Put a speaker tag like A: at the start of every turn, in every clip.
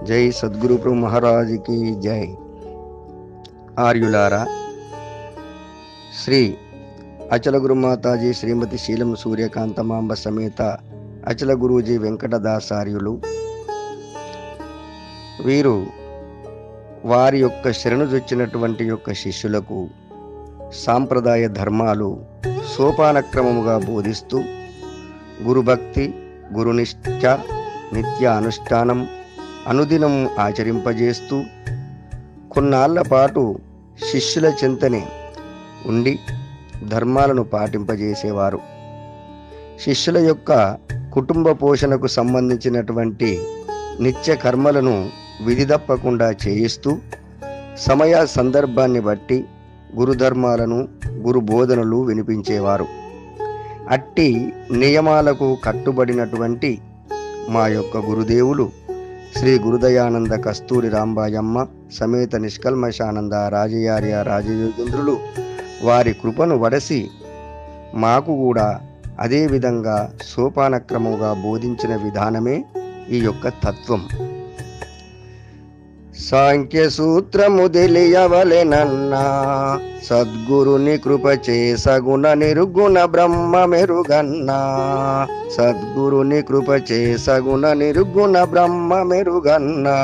A: జై సద్గురు ప్రభు మహారాజుకి జై ఆర్యులారా శ్రీ అచల గురుమాతాజీ శ్రీమతి శీలం సూర్యకాంతమాంబ సమేత అచల గురూజీ వెంకటదాసార్యులు వీరు వారి యొక్క శరణుజొచ్చినటువంటి యొక్క శిష్యులకు సాంప్రదాయ ధర్మాలు సోపానక్రమముగా బోధిస్తూ గురుభక్తి గురునిష్ట నిత్య అనుష్ఠానం అనుదినం ఆచరింపజేస్తూ కొన్నాళ్ల పాటు శిష్యుల చింతనే ఉండి ధర్మాలను పాటింపజేసేవారు శిష్యుల యొక్క కుటుంబ పోషణకు సంబంధించినటువంటి నిత్య కర్మలను విధి తప్పకుండా చేయిస్తూ సమయ సందర్భాన్ని బట్టి గురుధర్మాలను గురు బోధనలు వినిపించేవారు అట్టి నియమాలకు కట్టుబడినటువంటి మా యొక్క గురుదేవులు శ్రీ గురుదయానంద కస్తూరి రాంబాయమ్మ సమేత నిష్కల్మషానంద రాజయార్య రాజయోగేంద్రులు వారి కృపను వడసి మాకు కూడా అదే విధంగా సోపానక్రమంగా బోధించిన విధానమే ఈ యొక్క తత్వం సాంఖ్య సూత్రము తెలియవలెనన్నా సద్గురుని కృప సగుణ నిర్గుణ బ్రహ్మ మెరుగన్నా సద్గురుని కృప సగుణ నిర్గుణ బ్రహ్మ మెరుగన్నా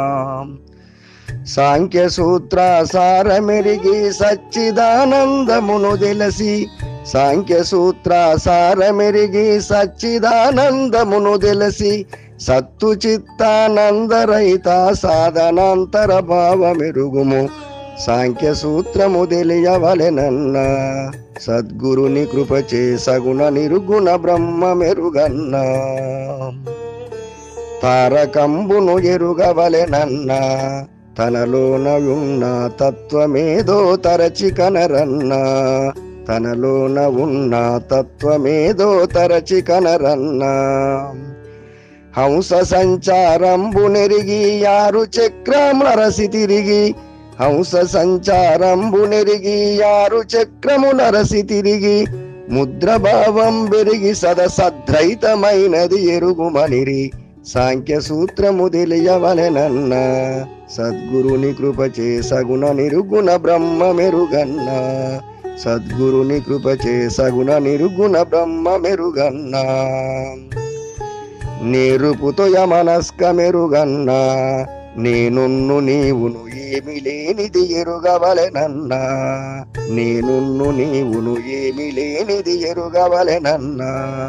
A: సాంఖ్య సూత్ర సారమెరిగి సచ్చిదానందమును తెలిసి సాంఖ్య సూత్ర సారమెరిగి సచ్చిదానందమును తెలిసి సత్తు చిత్తానందరహిత సాధనాంతర భావమెరుగుము సాంఖ్య సూత్రము తెలియవలెనన్న సద్గురుని కృప సగుణ నిర్గుణ బ్రహ్మ మెరుగన్న తారకంబును ఎరుగవలెనన్న తనలోన ఉన్న తత్వమేదో తరచి కనరన్నా తనలోన ఉన్న తత్వమేదో తరచి కనరన్నా హంస సంచారంబు నెరిగి యారు చక్రములరసి తిరిగి హంస సంచారంబు నెరిగి యారు చక్రములరసి తిరిగి ముద్రభావం పెరిగి సదసద్రైతమైనది ఎరుగుమనిరి సాంఖ్య సూత్రము తెలియవలెనన్న సద్గురుని కృప సగుణ నిర్గుణ బ్రహ్మ మెరుగన్న సద్గురుని కృప సగుణ నిర్గుణ బ్రహ్మ మెరుగన్న నేరుపుతో యమనస్క మెరుగన్నా నేనున్ను నీవును ఏమి లేనిది ఎరుగవలెనన్నా నేనున్ను నీవును ఏమి లేనిది ఎరుగవలెనన్నా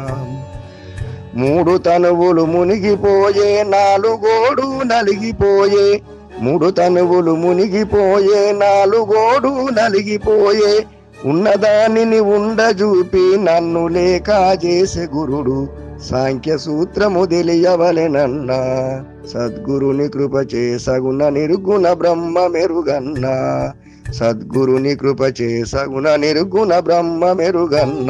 A: మూడు తనువులు మునిగిపోయే నాలుగోడు నలిగిపోయే మూడు తనువులు మునిగిపోయే నాలుగోడు నలిగిపోయే ఉన్నదానిని ఉండజూపి నన్ను లేక చేసే గురుడు సాంఖ్య సూత్రము తెలియవలెనన్న సద్గురుని కృప సగుణ నిర్గుణ బ్రహ్మ మెరుగన్న సద్గురుని కృప సగుణ నిర్గుణ బ్రహ్మ మెరుగన్న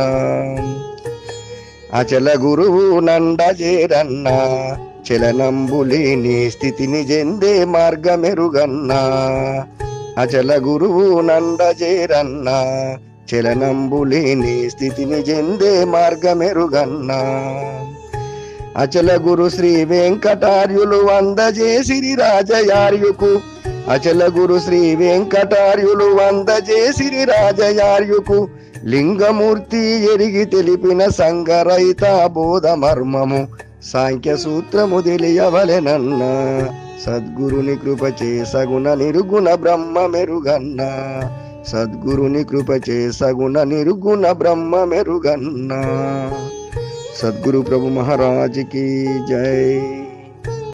A: అచల గురువు నండజేరన్న చలనంబులేని స్థితిని చెందే మార్గమెరుగన్నా అచల గురువు నండజేరన్న చలనంబులేని స్థితిని చెందే మార్గమెరుగన్నా అచల గురు శ్రీ వెంకటార్యులు వందజేసిరి రాజయార్యుకు అచల గురు శ్రీ వెంకటార్యులు వందజేసిరి రాజయార్యుకు లింగమూర్తి ఎరిగి తెలిపిన సంగరహిత బోధ మర్మము సాంఖ్య సూత్రము తెలియవలెనన్న సద్గురుని కృప సగుణ నిర్గుణ బ్రహ్మ మెరుగన్న సద్గురుని కృప సగుణ నిర్గుణ బ్రహ్మ మెరుగన్న సద్గురు ప్రభు మహారాజ్ కి జై